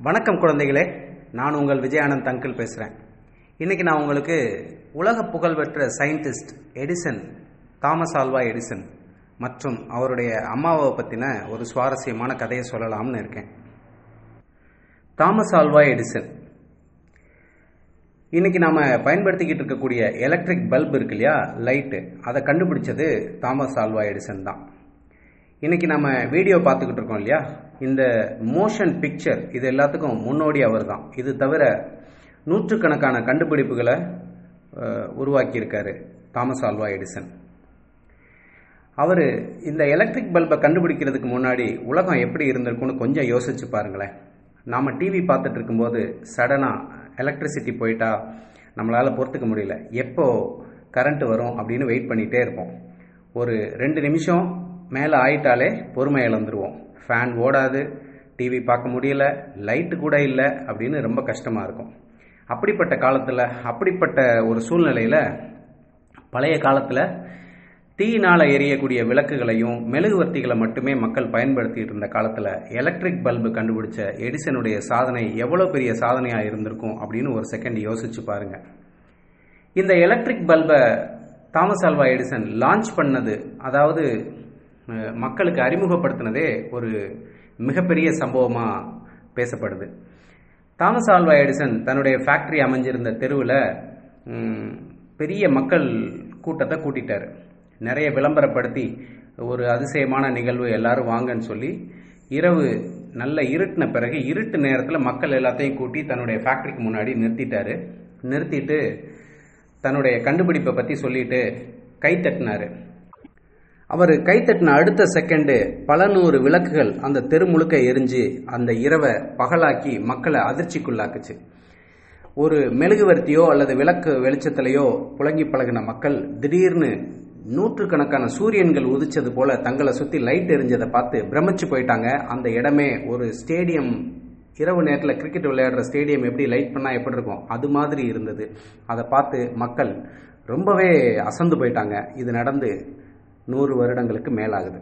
வணக்கம் குழந்தைகளே நான் உங்கள் விஜயானந்த் அங்கிள் பேசுகிறேன் இன்னைக்கு நான் உங்களுக்கு உலக புகழ்பெற்ற scientist Edison Thomas Alva Edison மற்றும் அவருடைய அம்மாவை பற்றின ஒரு சுவாரஸ்யமான கதையை சொல்லலாம்னு இருக்கேன் தாமஸ் ஆல்வா எடிசன் இன்னைக்கு நாம பயன்படுத்திக்கிட்டு இருக்கக்கூடிய எலக்ட்ரிக் பல்ப் இருக்கு இல்லையா லைட்டு அதை கண்டுபிடிச்சது தாமஸ் ஆல்வா எடிசன் தான் இன்னைக்கு நம்ம வீடியோ பார்த்துக்கிட்டு இருக்கோம் இல்லையா இந்த மோஷன் பிக்சர் இது எல்லாத்துக்கும் முன்னோடி அவர் தான் இது தவிர நூற்றுக்கணக்கான கண்டுபிடிப்புகளை அஹ், உருவாக்கியிருக்காரு தாமஸ் ஆல்வா எடிசன் அவர் இந்த எலக்ட்ரிக் பல்பை கண்டுபிடிக்கிறதுக்கு முன்னாடி உலகம் எப்படி இருந்திருக்கும்னு கொஞ்சம் யோசிச்சு பாருங்களேன் நாம டிவி பார்த்துட்டு இருக்கும்போது சடனாக எலக்ட்ரிசிட்டி போயிட்டா நம்மளால் பொறுத்துக்க முடியல எப்போ கரண்ட் வரும் அப்படின்னு வெயிட் பண்ணிகிட்டே இருப்போம் ஒரு ரெண்டு நிமிஷம் மேலே ஆயிட்டாலே பொறுமை இழந்துருவோம் ஃபேன் ஓடாது டிவி பார்க்க முடியல லைட்டு கூட இல்லை அப்படின்னு ரொம்ப கஷ்டமாக இருக்கும் அப்படிப்பட்ட காலத்தில் அப்படிப்பட்ட ஒரு சூழ்நிலையில் பழைய காலத்தில் தீயினால் எரியக்கூடிய விளக்குகளையும் மெழுகுவர்த்திகளை மட்டுமே மக்கள் பயன்படுத்திட்டு இருந்த காலத்தில் எலக்ட்ரிக் பல்பு கண்டுபிடிச்ச எடிசனுடைய சாதனை எவ்வளோ பெரிய சாதனையாக இருந்திருக்கும் அப்படின்னு ஒரு செகண்ட் யோசிச்சு பாருங்க இந்த எலக்ட்ரிக் பல்பை தாமஸ் ஆல்வா எடிசன் லான்ச் பண்ணது அதாவது அஹ், மக்களுக்கு அறிமுகப்படுத்தினதே ஒரு மிகப்பெரிய சம்பவமாக பேசப்படுது தாமஸ் ஆல்வா எடிசன் தன்னுடைய ஃபேக்டரி அமைஞ்சிருந்த தெருவில் பெரிய மக்கள் கூட்டத்தை கூட்டிட்டாரு நிறைய விளம்பரப்படுத்தி ஒரு அதிசயமான நிகழ்வு எல்லாரும் வாங்கன்னு சொல்லி இரவு நல்ல இருட்டின பிறகு இருட்டு நேரத்தில் மக்கள் எல்லாத்தையும் கூட்டி தன்னுடைய ஃபேக்டரிக்கு முன்னாடி நிறுத்திட்டாரு நிறுத்திட்டு தன்னுடைய கண்டுபிடிப்பை பற்றி சொல்லிட்டு கை தட்டினாரு அவர் கை தட்டின அடுத்த செகண்டு பல நூறு விளக்குகள் அந்த தெரு முழுக்க எரிஞ்சு அந்த இரவை பகலாக்கி மக்களை அதிர்ச்சிக்குள்ளாக்குச்சு ஒரு மெழுகுவர்த்தியோ அல்லது விளக்கு வெளிச்சத்திலேயோ புழங்கி பழகின மக்கள் திடீர்னு நூற்றுக்கணக்கான சூரியன்கள் உதிச்சது போல தங்களை சுத்தி லைட் எரிஞ்சதை பார்த்து பிரமிச்சு போயிட்டாங்க அந்த இடமே ஒரு ஸ்டேடியம் இரவு நேரத்தில் கிரிக்கெட் விளையாடுற ஸ்டேடியம் எப்படி லைட் பண்ணா எப்படி இருக்கும் அது மாதிரி இருந்தது அதை பார்த்து மக்கள் ரொம்பவே அசந்து போயிட்டாங்க இது நடந்து நூறு வருடங்களுக்கு மேலாகுது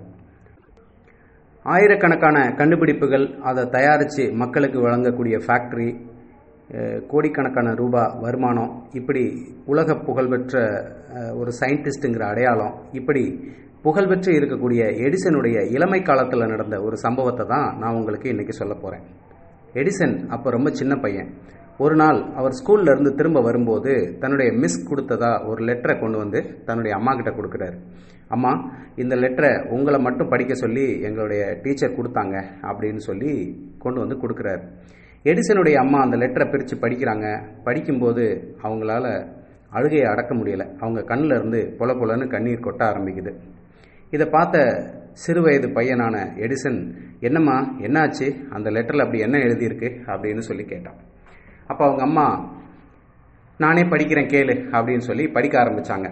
ஆயிரக்கணக்கான கண்டுபிடிப்புகள் அதை தயாரித்து மக்களுக்கு வழங்கக்கூடிய ஃபேக்ட்ரி கோடிக்கணக்கான ரூபா வருமானம் இப்படி உலக புகழ்பெற்ற அஹ், ஒரு சயின்டிஸ்ட்டுங்கிற அடையாளம் இப்படி புகழ்பெற்று இருக்கக்கூடிய எடிசனுடைய இளமை காலத்தில் நடந்த ஒரு சம்பவத்தை தான் நான் உங்களுக்கு இன்னைக்கு சொல்ல போகிறேன் எடிசன் அப்போ ரொம்ப சின்ன பையன் ஒரு நாள் அவர் ஸ்கூல்ல இருந்து திரும்ப வரும்போது தன்னுடைய மிஸ் கொடுத்ததா ஒரு லெட்டரை கொண்டு வந்து தன்னுடைய அம்மா கிட்ட கொடுக்குறாரு அம்மா இந்த லெட்டரை உங்களை மட்டும் படிக்க சொல்லி எங்களுடைய டீச்சர் கொடுத்தாங்க அப்படின்னு சொல்லி கொண்டு வந்து கொடுக்குறாரு எடிசனுடைய அம்மா அந்த லெட்டரை பிரித்து படிக்கிறாங்க படிக்கும்போது அவங்களால அழுகையை அடக்க முடியல அவங்க கண்ணில் இருந்து பொல பொலன்னு கண்ணீர் கொட்ட ஆரம்பிக்குது இதை பார்த்த சிறுவயது பையனான எடிசன் என்னம்மா என்னாச்சு அந்த லெட்டரில் அப்படி என்ன எழுதியிருக்கு அப்படின்னு சொல்லி கேட்டான் அப்போ அவங்க அம்மா நானே படிக்கிறேன் கேளு அப்படின்னு சொல்லி படிக்க ஆரம்பிச்சாங்க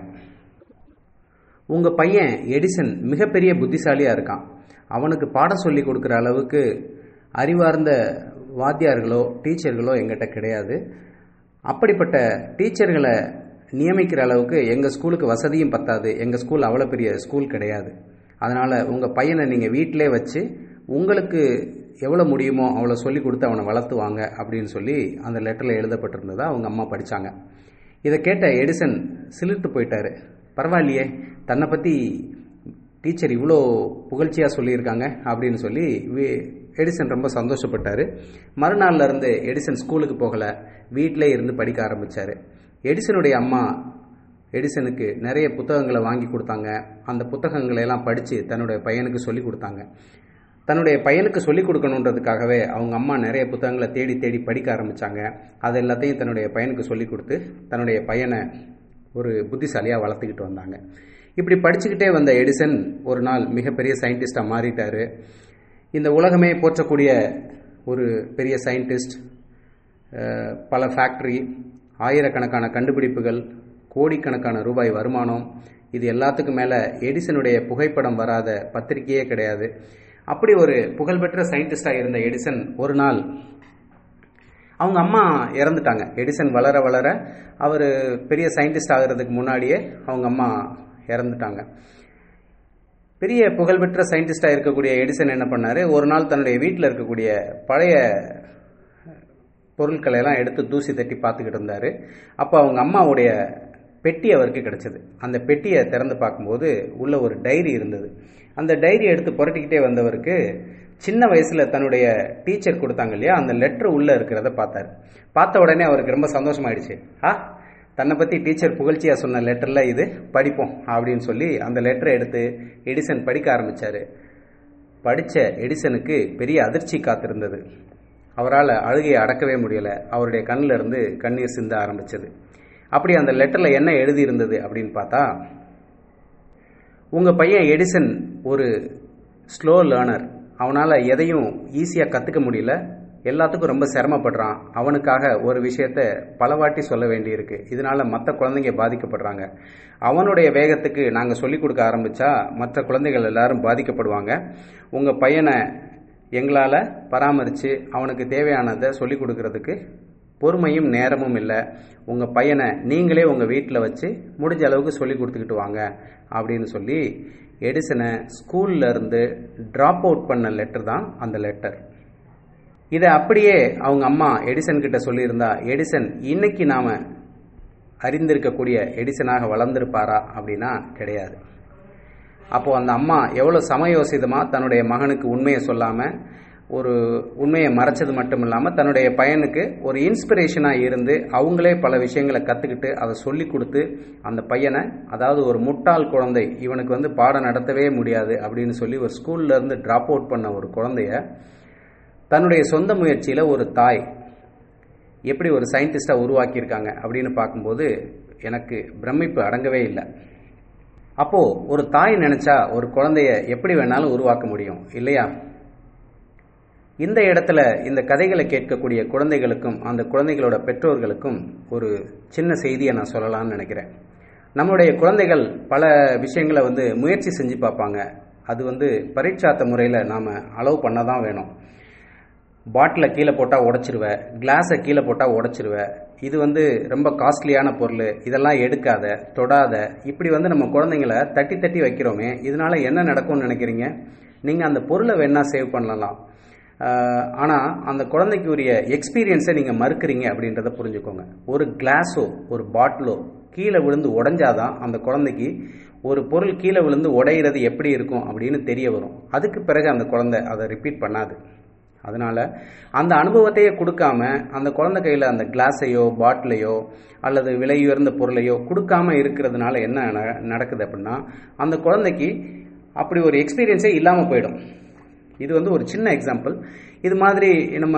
உங்கள் பையன் எடிசன் மிகப்பெரிய புத்திசாலியாக இருக்கான் அவனுக்கு பாடம் சொல்லி கொடுக்குற அளவுக்கு அறிவார்ந்த வாத்தியார்களோ டீச்சர்களோ எங்கிட்ட கிடையாது அப்படிப்பட்ட டீச்சர்களை நியமிக்கிற அளவுக்கு எங்கள் ஸ்கூலுக்கு வசதியும் பத்தாது எங்கள் ஸ்கூல் அவ்வளோ பெரிய ஸ்கூல் கிடையாது அதனால் உங்கள் பையனை நீங்கள் வீட்டிலே வச்சு உங்களுக்கு எவ்வளோ முடியுமோ அவ்வளோ சொல்லி கொடுத்து அவனை வளர்த்துவாங்க அப்படின்னு சொல்லி அந்த லெட்டரில் எழுதப்பட்டிருந்ததா அவங்க அம்மா படித்தாங்க இதை கேட்ட எடிசன் சிலிர்த்து போயிட்டாரு பரவாயில்லையே தன்னை பற்றி டீச்சர் இவ்வளோ புகழ்ச்சியாக சொல்லியிருக்காங்க அப்படின்னு சொல்லி வி- எடிசன் ரொம்ப சந்தோஷப்பட்டார் மறுநாள்ல இருந்து எடிசன் ஸ்கூலுக்கு போகலை வீட்டிலே இருந்து படிக்க ஆரம்பித்தார் எடிசனுடைய அம்மா எடிசனுக்கு நிறைய புத்தகங்களை வாங்கி கொடுத்தாங்க அந்த புத்தகங்களை எல்லாம் படித்து தன்னுடைய பையனுக்கு சொல்லி கொடுத்தாங்க தன்னுடைய பையனுக்கு சொல்லிக் கொடுக்கணுன்றதுக்காகவே அவங்க அம்மா நிறைய புத்தகங்களை தேடி தேடி படிக்க ஆரம்பிச்சாங்க அது எல்லாத்தையும் தன்னுடைய பையனுக்கு சொல்லிக் கொடுத்து தன்னுடைய பையனை ஒரு புத்திசாலியாக வளர்த்துக்கிட்டு வந்தாங்க இப்படி படிச்சுக்கிட்டே வந்த எடிசன் ஒரு நாள் மிகப்பெரிய சயின்டிஸ்டாக மாறிட்டாரு இந்த உலகமே போற்றக்கூடிய ஒரு பெரிய சயின்டிஸ்ட் அஹ், பல ஃபேக்டரி ஆயிரக்கணக்கான கண்டுபிடிப்புகள் கோடிக்கணக்கான ரூபாய் வருமானம் இது எல்லாத்துக்கும் மேலே எடிசனுடைய புகைப்படம் வராத பத்திரிக்கையே கிடையாது அப்படி ஒரு புகழ்பெற்ற சயின்டிஸ்டாக இருந்த எடிசன் ஒரு நாள் அவங்க அம்மா இறந்துட்டாங்க எடிசன் வளர வளர அவர் பெரிய சயின்டிஸ்ட் ஆகிறதுக்கு முன்னாடியே அவங்க அம்மா இறந்துட்டாங்க பெரிய புகழ்பெற்ற சயின்டிஸ்டாக இருக்கக்கூடிய எடிசன் என்ன பண்ணாரு ஒரு நாள் தன்னுடைய வீட்டில் இருக்கக்கூடிய பழைய பொருட்களை எல்லாம் எடுத்து தூசி தட்டி பார்த்துக்கிட்டு இருந்தார் அப்போ அவங்க அம்மாவுடைய பெட்டி அவருக்கு கிடைச்சது அந்த பெட்டியை திறந்து பார்க்கும்போது உள்ள ஒரு டைரி இருந்தது அந்த டைரி எடுத்து புரட்டிக்கிட்டே வந்தவருக்கு சின்ன வயசுல தன்னுடைய டீச்சர் கொடுத்தாங்க இல்லையா அந்த லெட்டர் உள்ள இருக்கிறத பார்த்தாரு பார்த்த உடனே அவருக்கு ரொம்ப சந்தோஷமாயிடுச்சு ஆ தன்னை பத்தி டீச்சர் புகழ்ச்சியா சொன்ன லெட்டர்ல இது படிப்போம் அப்படின்னு சொல்லி அந்த லெட்டரை எடுத்து எடிசன் படிக்க ஆரம்பிச்சாரு படிச்ச எடிசனுக்கு பெரிய அதிர்ச்சி காத்திருந்தது அவரால் அழுகையை அடக்கவே முடியல அவருடைய கண்ணில் இருந்து கண்ணீர் சிந்த ஆரம்பிச்சது அப்படி அந்த லெட்டரில் என்ன எழுதியிருந்தது அப்படின்னு பார்த்தா உங்கள் பையன் எடிசன் ஒரு ஸ்லோ லேர்னர் அவனால் எதையும் ஈஸியாக கற்றுக்க முடியல எல்லாத்துக்கும் ரொம்ப சிரமப்படுறான் அவனுக்காக ஒரு விஷயத்த பல வாட்டி சொல்ல வேண்டியிருக்கு இதனால மற்ற குழந்தைங்க பாதிக்கப்படுறாங்க அவனுடைய வேகத்துக்கு நாங்கள் சொல்லிக் கொடுக்க ஆரம்பிச்சா மற்ற குழந்தைகள் எல்லாரும் பாதிக்கப்படுவாங்க உங்கள் பையனை எங்களால் பராமரித்து அவனுக்கு தேவையானதை சொல்லிக் கொடுக்கறதுக்கு பொறுமையும் நேரமும் இல்லை உங்கள் பையனை நீங்களே உங்கள் வீட்டில் வச்சு முடிஞ்ச அளவுக்கு சொல்லி கொடுத்துக்கிட்டு வாங்க அப்படின்னு சொல்லி எடிசனை ஸ்கூல்ல இருந்து ட்ராப் அவுட் பண்ண லெட்டர் தான் அந்த லெட்டர் இதை அப்படியே அவங்க அம்மா எடிசன் கிட்ட சொல்லியிருந்தா எடிசன் இன்னைக்கு நாம அறிந்திருக்கக்கூடிய எடிசனாக வளர்ந்திருப்பாரா அப்படின்னா கிடையாது அப்போ அந்த அம்மா எவ்வளோ சமயோசிதமா தன்னுடைய மகனுக்கு உண்மையை சொல்லாம ஒரு உண்மையை மறைச்சது மட்டும் இல்லாமல் தன்னுடைய பையனுக்கு ஒரு இன்ஸ்பிரேஷனாக இருந்து அவங்களே பல விஷயங்களை கற்றுக்கிட்டு அதை சொல்லி கொடுத்து அந்த பையனை அதாவது ஒரு முட்டாள் குழந்தை இவனுக்கு வந்து பாடம் நடத்தவே முடியாது அப்படின்னு சொல்லி ஒரு ஸ்கூல்ல இருந்து ட்ராப் அவுட் பண்ண ஒரு குழந்தைய தன்னுடைய சொந்த முயற்சியில் ஒரு தாய் எப்படி ஒரு சயின்டிஸ்டாக உருவாக்கியிருக்காங்க அப்படின்னு பார்க்கும்போது எனக்கு பிரமிப்பு அடங்கவே இல்லை அப்போ ஒரு தாய் நினைச்சா ஒரு குழந்தைய எப்படி வேணாலும் உருவாக்க முடியும் இல்லையா இந்த இடத்துல இந்த கதைகளை கேட்கக்கூடிய குழந்தைகளுக்கும் அந்த குழந்தைகளோட பெற்றோர்களுக்கும் ஒரு சின்ன செய்தியை நான் சொல்லலாம்னு நினைக்கிறேன் நம்மளுடைய குழந்தைகள் பல விஷயங்களை வந்து முயற்சி செஞ்சு பார்ப்பாங்க அது வந்து பரீட்சாத்த முறையில் நாம் அலோவ் பண்ண தான் வேணும் பாட்டிலை கீழே போட்டால் உடச்சிருவேன் கிளாஸை கீழே போட்டால் உடச்சிருவேன் இது வந்து ரொம்ப காஸ்ட்லியான பொருள் இதெல்லாம் எடுக்காத தொடாத இப்படி வந்து நம்ம குழந்தைங்கள தட்டி தட்டி வைக்கிறோமே இதனால என்ன நடக்கும்னு நினைக்கிறீங்க நீங்கள் அந்த பொருளை வேணா சேவ் பண்ணலாம் ஆனால் அந்த குழந்தைக்கு உரிய எக்ஸ்பீரியன்ஸை நீங்கள் மறுக்கிறீங்க அப்படின்றத புரிஞ்சுக்கோங்க ஒரு கிளாஸோ ஒரு பாட்டிலோ கீழே விழுந்து உடஞ்சாதான் அந்த குழந்தைக்கு ஒரு பொருள் கீழே விழுந்து உடையிறது எப்படி இருக்கும் அப்படின்னு தெரிய வரும் அதுக்கு பிறகு அந்த குழந்தை அதை ரிப்பீட் பண்ணாது அதனால அந்த அனுபவத்தையே கொடுக்காம அந்த குழந்தை கையில் அந்த கிளாஸையோ பாட்டிலையோ அல்லது விலை உயர்ந்த பொருளையோ கொடுக்காம இருக்கிறதுனால என்ன ந- நடக்குது அப்படின்னா அந்த குழந்தைக்கு அப்படி ஒரு எக்ஸ்பீரியன்ஸே இல்லாமல் போயிடும் இது வந்து ஒரு சின்ன எக்ஸாம்பிள் இது மாதிரி நம்ம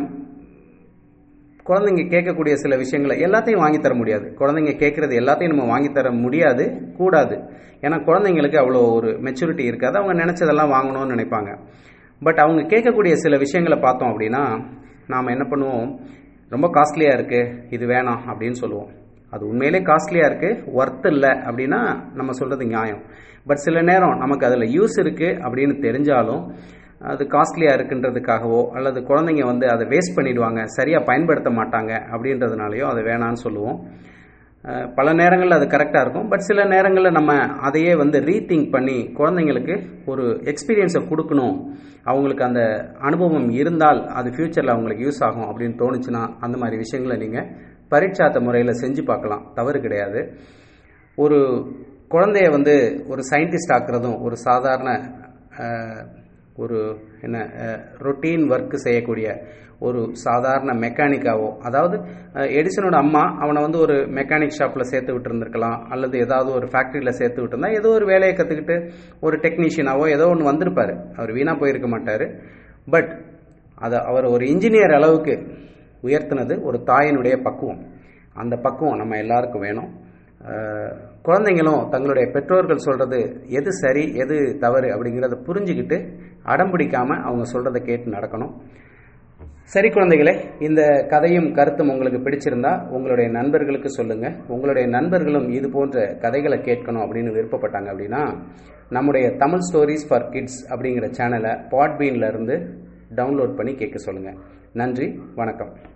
குழந்தைங்க கேட்கக்கூடிய சில விஷயங்களை எல்லாத்தையும் வாங்கி தர முடியாது குழந்தைங்க கேட்கறது எல்லாத்தையும் நம்ம வாங்கி தர முடியாது கூடாது ஏன்னா குழந்தைங்களுக்கு அவ்வளோ ஒரு மெச்சூரிட்டி இருக்காது அவங்க நினைச்சதெல்லாம் வாங்கணும்னு நினைப்பாங்க பட் அவங்க கேட்கக்கூடிய சில விஷயங்களை பார்த்தோம் அப்படின்னா நாம் என்ன பண்ணுவோம் ரொம்ப காஸ்ட்லியாக இருக்கு இது வேணாம் அப்படின்னு சொல்லுவோம் அது உண்மையிலே காஸ்ட்லியாக இருக்கு ஒர்த் இல்லை அப்படின்னா நம்ம சொல்றது நியாயம் பட் சில நேரம் நமக்கு அதில் யூஸ் இருக்கு அப்படின்னு தெரிஞ்சாலும் அது காஸ்ட்லியாக இருக்குன்றதுக்காகவோ அல்லது குழந்தைங்க வந்து அதை வேஸ்ட் பண்ணிடுவாங்க சரியாக பயன்படுத்த மாட்டாங்க அப்படின்றதுனாலையோ அதை வேணான்னு சொல்லுவோம் அஹ் பல நேரங்களில் அது கரெக்டாக இருக்கும் பட் சில நேரங்களில் நம்ம அதையே வந்து ரீதிங்க் பண்ணி குழந்தைங்களுக்கு ஒரு எக்ஸ்பீரியன்ஸை கொடுக்கணும் அவங்களுக்கு அந்த அனுபவம் இருந்தால் அது ஃப்யூச்சரில் அவங்களுக்கு யூஸ் ஆகும் அப்படின்னு தோணுச்சுன்னா அந்த மாதிரி விஷயங்களை நீங்கள் பரீட்சாத்த முறையில் செஞ்சு பார்க்கலாம் தவறு கிடையாது ஒரு குழந்தைய வந்து ஒரு சயின்டிஸ்ட் ஆக்குறதும் ஒரு சாதாரண அஹ், ஒரு என்ன ரொட்டீன் ஒர்க் செய்யக்கூடிய ஒரு சாதாரண மெக்கானிக்காவோ அதாவது அஹ், எடிசனோட அம்மா அவனை வந்து ஒரு மெக்கானிக் ஷாப்பில் சேர்த்து விட்டுருந்துருக்கலாம் அல்லது ஏதாவது ஒரு ஃபேக்ட்ரியில் சேர்த்து விட்டுருந்தா ஏதோ ஒரு வேலையை கற்றுக்கிட்டு ஒரு டெக்னீஷியனாவோ ஏதோ ஒன்று வந்திருப்பாரு அவர் வீணாக போயிருக்க மாட்டார் பட் அதை அவர் ஒரு இன்ஜினியர் அளவுக்கு உயர்த்தினது ஒரு தாயினுடைய பக்குவம் அந்த பக்குவம் நம்ம எல்லாருக்கும் வேணும் அஹ், குழந்தைங்களும் தங்களுடைய பெற்றோர்கள் சொல்றது எது சரி எது தவறு அப்படிங்கிறத புரிஞ்சுக்கிட்டு அடம் பிடிக்காம அவங்க சொல்றதை கேட்டு நடக்கணும் சரி குழந்தைகளே இந்த கதையும் கருத்தும் உங்களுக்கு பிடிச்சிருந்தா உங்களுடைய நண்பர்களுக்கு சொல்லுங்க உங்களுடைய நண்பர்களும் இது போன்ற கதைகளை கேட்கணும் அப்படின்னு விருப்பப்பட்டாங்க அப்படின்னா நம்முடைய தமிழ் ஸ்டோரிஸ் ஃபார் கிட்ஸ் அப்படிங்கிற சேனலை பாட்பீன்ல இருந்து டவுன்லோட் பண்ணி கேட்க சொல்லுங்க நன்றி வணக்கம்